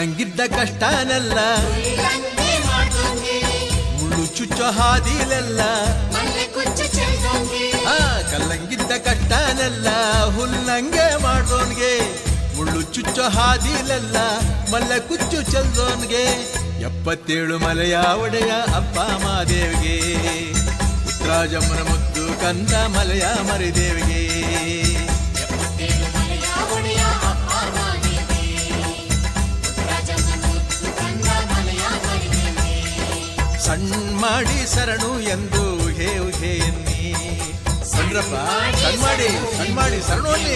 ಕಲ್ಲಂಗಿದ್ದ ಕಷ್ಟನೆಲ್ಲ ಉಲ್ಲಂಘನೆ ಮಾಡ್ದೋಂಗೆ ಮುಳ್ಳು ಚುಚ್ಚೋ ಹಾದಿಲೆಲ್ಲ ಮಲ್ಲೆ ಕುಚ್ಚು ಚೆಲ್ದೋಂಗೆ ಆ ಕಲ್ಲಂಗಿದ್ದ ಕಷ್ಟನೆಲ್ಲ ಹುಲ್ಲಂಗೆ ಮಾಡ್ದೋನ್ಗೆ ಮುಳ್ಳು ಚುಚ್ಚೋ ಹಾದಿಲೆಲ್ಲ ಮಲ್ಲ ಕುಚ್ಚು ಚೆಲ್ದೋನ್ಗೆ ಎಪ್ಪತ್ತೇಳು ಮಲೆಯ ಒಡೆಯ ಅಪ್ಪ ಮಾದೇವಿಗೆ ಉತ್ತರಾಜಮ್ಮನ ಮುದ್ದು ಕಂದ ಮಲೆಯ ಮರಿದೇವಿಗೆ ಎಪ್ಪತ್ತೇಳು ಮಲೆಯ ಒಡೆಯ ಅಪ್ಪ ಮಾದೇವಿ ರಾಜಮ್ಮನ ಮುದ್ದು ಕಂದ ಮಲೆಯ ಮರಿದೇವಿ ಸಣ್ಣ ಮಾಡಿ ಶರಣು ಎಂದು ಉಹೆ ಉಹೆ ಎನ್ನಿ ಸಣ್ರಪ್ಪ ಸಣ್ಣ ಮಾಡಿ ಸಣ್ಣ ಮಾಡಿ ಶರಣು ಅನ್ನಿ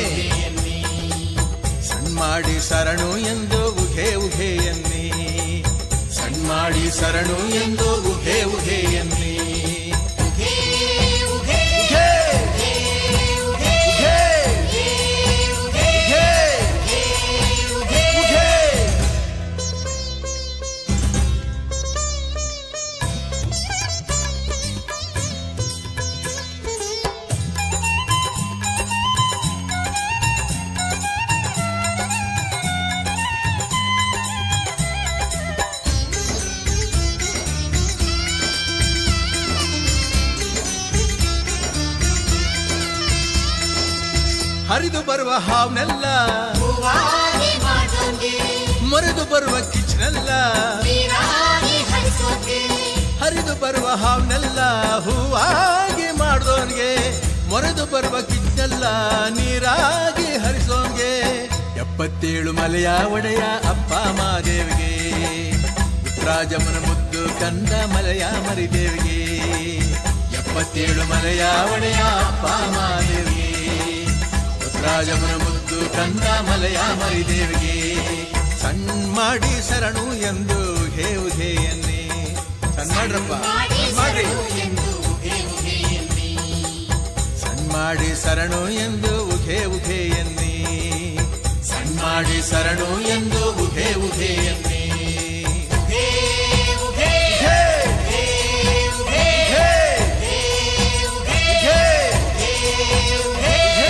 ಸಣ್ಣ ಮಾಡಿ ಶರಣು ಎಂದು ಉಹೆ ಉಹೆ ಎನ್ನಿ ಸಣ್ಣ ಮಾಡಿ ಶರಣು ಎಂದು ಉಹೆ ಉಹೆ ಎನ್ನಿ ಉಘೇ ಉಘೇ ಉಘೆ! ಉಘೆ! ಉಘೆ! ಉಘೆ! ಹರಿದು ಬರುವ ಹಾವ್ನೆಲ್ಲ ಹೂವಾಗಿ ಮಾಡ್ದೋಂಗೆ ಮರೆದು ಬರುವ ಕಿಚ್ನೆಲ್ಲ ನೀರಾಗಿ ಹರಿಸೋಂಗೆ ಹರಿದು ಬರುವ ಹಾವ್ನೆಲ್ಲ ಹೂವಾಗಿ ಮಾಡ್ದೋನ್ಗೆ ಮೊರೆದು ಬರುವ ಕಿಚ್ಚೆಲ್ಲ ನೀರಾಗಿ ಹರಿಸೋನ್ಗೆ ಎಪ್ಪತ್ತೇಳು ಮಲೆಯ ಒಡೆಯ ಅಪ್ಪ ಮಾದೇವಿಗೆ ಪುತ್ರಾಜಮ್ಮನ ಮುದ್ದು ಕಂದ ಮಲೆಯ ಮರಿದೇವಿಗೆ ಎಪ್ಪತ್ತೇಳು ಮಲೆಯ ಒಡೆಯ ಅಪ್ಪ ಮಾದೇವಿಗೆ ಪುತ್ರಾಜಮ್ಮನ ಮುದ್ದು ಕಂದ ಮಲೆಯ ಮರಿದೇವಿಗೆ ಸಣ್ಣ ಮಾಡಿ ಶರಣು ಎಂದು ಹೇ ಉಧೇ ಎನ್ನಿ ಸಣ್ಣ ಮಾಡ್ರಪ್ಪ ಮಾಡಿ ಸಣ್ಣ ಮಾಡ್ರಿ ಶರಣು ಎಂದು ಉಘೇ ಉಘೇ ಎನ್ನಿ ಸಣ್ಣ ಮಾಡಿ ಶರಣು ಎಂದು ಉಘೆ ಉಘೆ ಎನ್ನಿ ಸಣ್ಣ ಮಾಡಿ ಶರಣು ಎಂದು ಉಘೆ ಉಘೆ ಎನ್ನಿ ಉಘೇ ಉಘೇ ಉಘೆ! ಉಘೇ ಉಘೆ! ಉಘೆ! ಉಘೆ!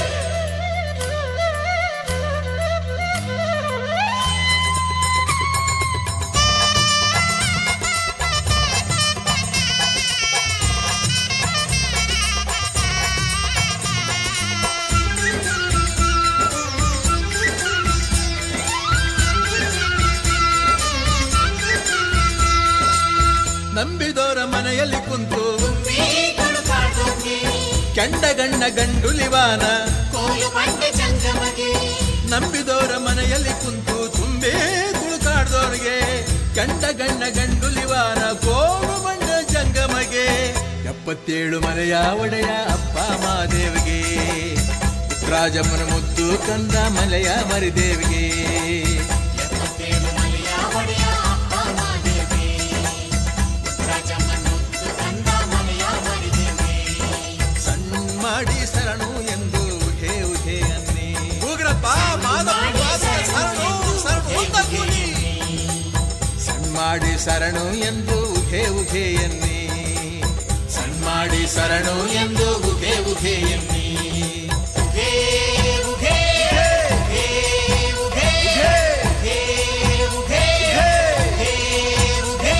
ನಂಬಿದೋರ ಮನೆಯಲ್ಲಿ ಕುಂತು ತುಂಬಿ ತುಳುಕಾಡ್ದೋಂಗೆ ಕೆಂಡ ಗಣ್ಣ ಗಂಡುಲಿವಾನ ಕೋಲು ಬಂಡೆ ಚಂದ್ರಮಗೆ ನಂಬಿದೋರ ಮನೆಯಲ್ಲಿ ಕುಂತು ತುಂಬೇ ತುಳುಕಾಡ್ದೋರ್ಗೆ ಗಂಡ ಗಣ್ಣ ಗಂಡುಲಿವಾನ ಕೋಡು ಬಂಡ ಜಂಗಮಗೆ ಎಪ್ಪತ್ತೇಳು ಮನೆಯ ಒಡೆಯ ಅಪ್ಪ ಮಾದೇವಿಗೆ ಪುತ್ರಾಜಮ್ಮನ ಮುದ್ದು ಕಂದ ಮಲೆಯ ಮರಿದೇವಿಗೆ ಎಪ್ಪತ್ತೇಳು ಮಲೆಯ ಒಡೆಯ ಅಪ್ಪ ಮಾದೇವಿ ರಾಜಮ್ಮನ ಮುದ್ದು ಕಂದ ಮಲೆಯ ಮರಿದೇವಿ ಸಣ್ಣ ಮಾಡಿ ಶರಣು ಎಂದು ಉಘೆ ಉಘೆ ಅನ್ನಿ ಹೋಗ್ರಪ್ಪ ಮಾಧವ ಶರಣು ಶರಣು ಅಂತ ಕೂಗಿ. ಸಣ್ಣ ಮಾಡಿ ಶರಣು ಎಂದು ಉಘೆ ಉಘೆ ಎನ್ನಿ ಸಣ್ಣ ಮಾಡಿ ಶರಣು ಎಂದು ಉಘೆ ಉಘೆ ಎನ್ನಿ ಉಘೇ ಉಘೇ ಉಘೆ! ಉಘೇ ಉಘೆ! ಉಘೇ ಉಘೆ! ಉಘೇ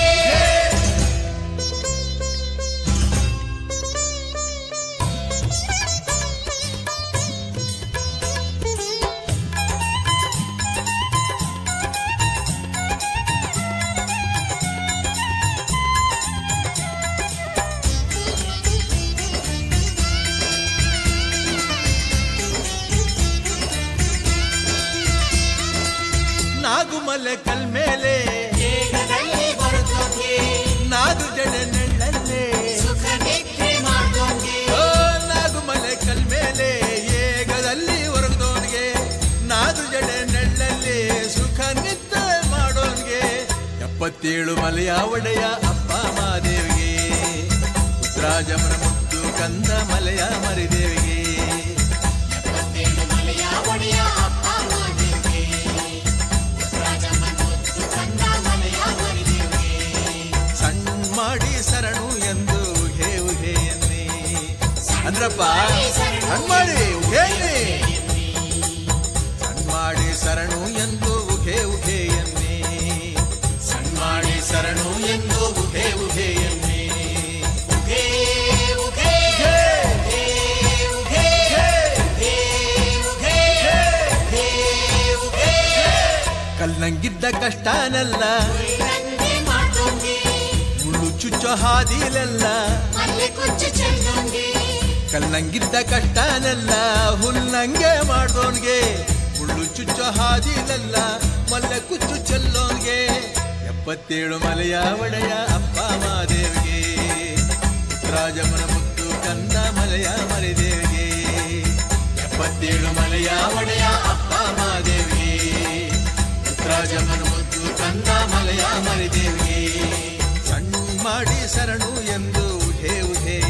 ನಾಗುಮಲೆ ಕಲ್ಮೇಲೆ ವೇಗದಲ್ಲಿ ಬರುತ್ತೋಂಗೆ ನಾದು ಜಡೆ ನೆಳ್ಳಲ್ಲೇ ಸುಖ ನಿದ್ರೆ ಮಾಡ್ದೋಂಗೆ ಓ ನಾಗುಮಲೆ ಕಲ್ಮೇಲೆ ಏಗದಲ್ಲಿ ಹೊರಗದವನಿಗೆ ನಾದು ಜಡೆ ನೆಳ್ಳಲ್ಲಿ ಸುಖ ನಿದ್ದೆ ಮಾಡೋನ್ಗೆ ಎಪ್ಪತ್ತೇಳು ಮಲೆಯ ಒಡೆಯ ಅಪ್ಪ ಮಾದೇವಿಗೆ ಉತ್ತರಾಜಮನ ಮುದ್ದು ಕಂದ ಮಲೆಯ ಮರಿದೇವಿಗೆ ಎಪ್ಪತ್ತೇಳು ಮಲೆಯ ಒಡೆಯ ಅಪ್ಪ ಮಾದೇವಿ ರಾಜಮ್ಮನ ಮುದ್ದು ಕಂದ ಮಲೆಯ ಮರಿದೇವಿ ಸಣ್ಣ ಮಾಡಿ ಶರಣು ಎಂದು ಉಘೆ ಉಘೆ ಎನ್ನಿ ಅಂದ್ರಪ್ಪ ಸಣ್ಣ ಮಾಡಿ ಉಘೆ ಎನ್ನಿ ಸಣ್ಣ ಮಾಡಿ ಶರಣು ಎಂದು ಉಘೆ ಉಘೆ ಎನ್ನಿ ಕಷ್ಟನೆಲ್ಲ ರಂಗೆ ಮಾಡ್ದೋಂಗೆ ಮುಳ್ಳು ಚುಚ್ಚೋ ಹಾದಿಲೆಲ್ಲ ಮಲ್ಲೆ ಕುಚ್ಚು ಚೆಲ್ಲೋಂಗೆ ಕಲ್ಲಂಗಿದ್ದ ಕಷ್ಟನೆಲ್ಲ ಹುಲ್ಲಂಗೆ ಮಾಡ್ದೋನ್ಗೆ ಮುಳ್ಳು ಚುಚ್ಚೋ ಹಾದಿಲೆಲ್ಲ ಮಲ್ಲೆ ಕುಚ್ಚು ಚೆಲ್ಲೋನ್ಗೆ ಎಪ್ಪತ್ತೇಳು ಮಲೆಯ ಒಡೆಯ ಅಪ್ಪ ಮಾದೇವಿಗೆ ರಾಜಮನ ಮುತ್ತು ಕಂದ ಮಲೆಯ ಮರಿದೇವಿಗೆ ಎಪ್ಪತ್ತೇಳು ಮಲೆಯ ಒಡೆಯ ಅಪ್ಪ ಮಾದೇವಿಗೆ ರಾಜಮನ ಮುತ್ತು ಕಂದ ಮಲೆಯ ಮರಿದೇವಿಗೆ ಸಣ್ಣ ಮಾಡಿ ಶರಣು ಎಂದು ಉಧೆ ಉಧೆ